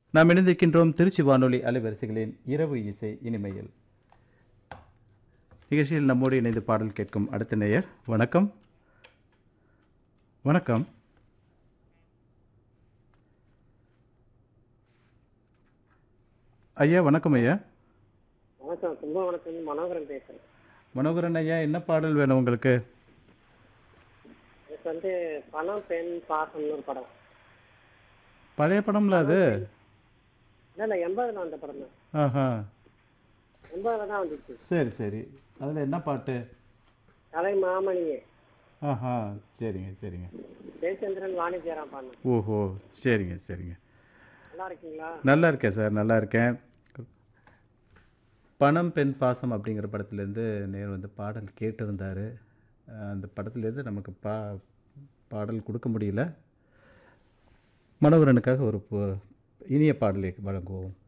நாம் இணைந்திருக்கின்றோம் திருச்சி வானொலி அலைவரிசைகளின் இரவு இசை இனிமையில் நிகழ்ச்சியில் நம்மோடு இணைந்து பாடல் கேட்கும் அடுத்த நேயர் வணக்கம் வணக்கம் ஐயா வணக்கம் ஐயா வணக்கம் கும்பகோணத்துலேருந்து மனோகரன் பேசுகிறேன் மனோகரன் ஐயா என்ன பாடல் வேணும் உங்களுக்கு எனக்கு வந்து பணம் பெண் பாசம்னு ஒரு படம் பழைய படம்ல அது இல்லை இல்லை எண்பதுல வந்த படம் தான் ஆஹா எண்பதுல தான் வந்துச்சு சரி சரி அதில் என்ன பாட்டு கலை மாமணியே ஆஹா சரிங்க சரிங்க ஜெயச்சந்திரன் வாணிஜ்யராம் பாடின ஓஹோ சரிங்க சரிங்க நல்லா இருக்கீங்களா நல்லா இருக்கேன் சார் நல்லா இருக்கேன் பணம் பெண் பாசம் அப்படிங்கிற படத்துலேருந்து நேர் வந்து பாடல் கேட்டிருந்தார் அந்த படத்துலேருந்து நமக்கு பா பாடல் கொடுக்க முடியல மனோகரனுக்காக ஒரு பு- இனிய பாடலை வழங்குவோம்